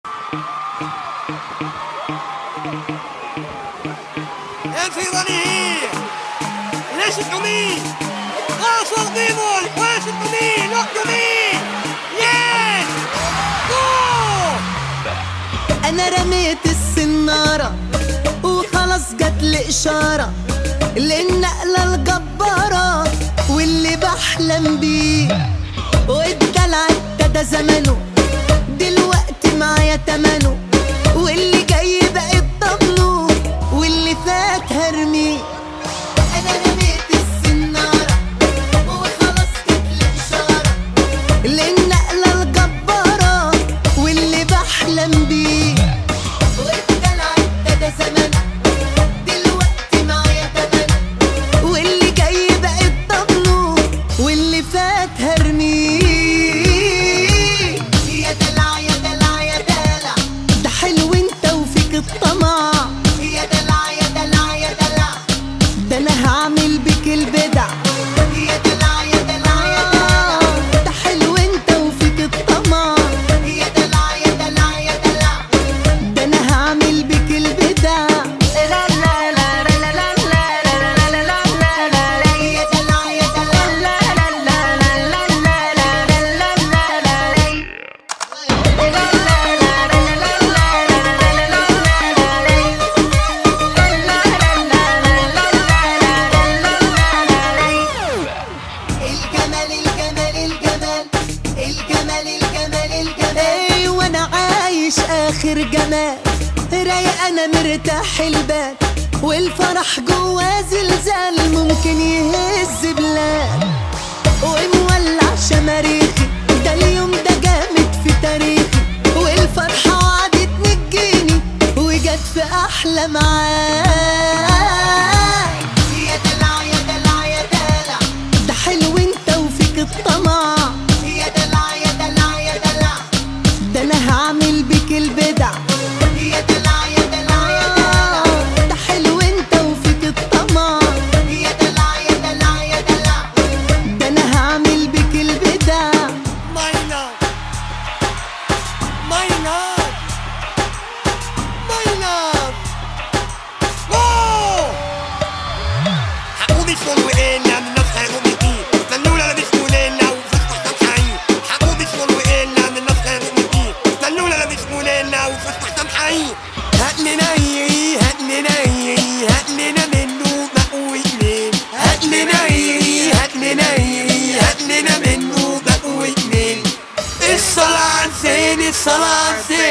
الفيضاني ليش الحمي غاصر ديمون ويش الحمي نقدمي يس انا رميت السنارة وخلاص جت لي اشارة للنقلة الجبارة واللي بحلم بيه والدلع ابتدى زمنه دلوقتي معايا تمنه واللي جاي بقى طبله واللي فات هرميه انا رميت السنارة وخلاص جت لي اشارة للنقلة الجبارة واللي بحلم بيه والدلع ابتدى زمان دلوقتي معايا تمن واللي جاي بقى طبله واللي فات هرميه يا دلع يا دلع يا دلع ده حلو انت وفيك الطمع يا دلع يا دلع يا دلع ده انا هعمل بيك البدع يا دلع يا دلع يا دلع ده حلو انت وفيك الطمع يا دلع يا دلع يا دلع ده انا هعمل بيك البدع لا لا لا لا لا لا لا لا لا لا لا لا لا يا دلع يا دلع لا لا لا لا لا لا لا لا لا لا الجمال الجمال الجمال الجمال الجمال الجمال ايه وانا عايش اخر جمال رايق انا مرتاح البال والفرح جوا زلزال ممكن يهز بلاد ومولع شماريخي ده اليوم ده جامد في تاريخي والفرحة وعدت تنجيني وجت في أحلى معاك يا دلع يا دلع يا دلع ده حلو انت وفيك الطمع يا دلع يا دلع يا دلع ده انا هعمل بيك البدع يا دلع يا دلع يا دلع ده حلو انت وفيك الطمع يا دلع يا دلع يا دلع ده انا هعمل بيك البدع ماينا ماينا ماينا حقوق اسمه وقلنا من الناس خيرهم الدين دلونا انا مش مولنا وفتح سمحين حقوق اسمه وقلنا من الناس خيرهم الدين دلونا انا مش مولنا وفتح سمحين هات لنا ايه هات لنا ايه هات لنا منه مقوي اتنين هات لنا ايه هات لنا ايه هات لنا منه مقوي اتنين الصلاة على الزين الصلاة على الزين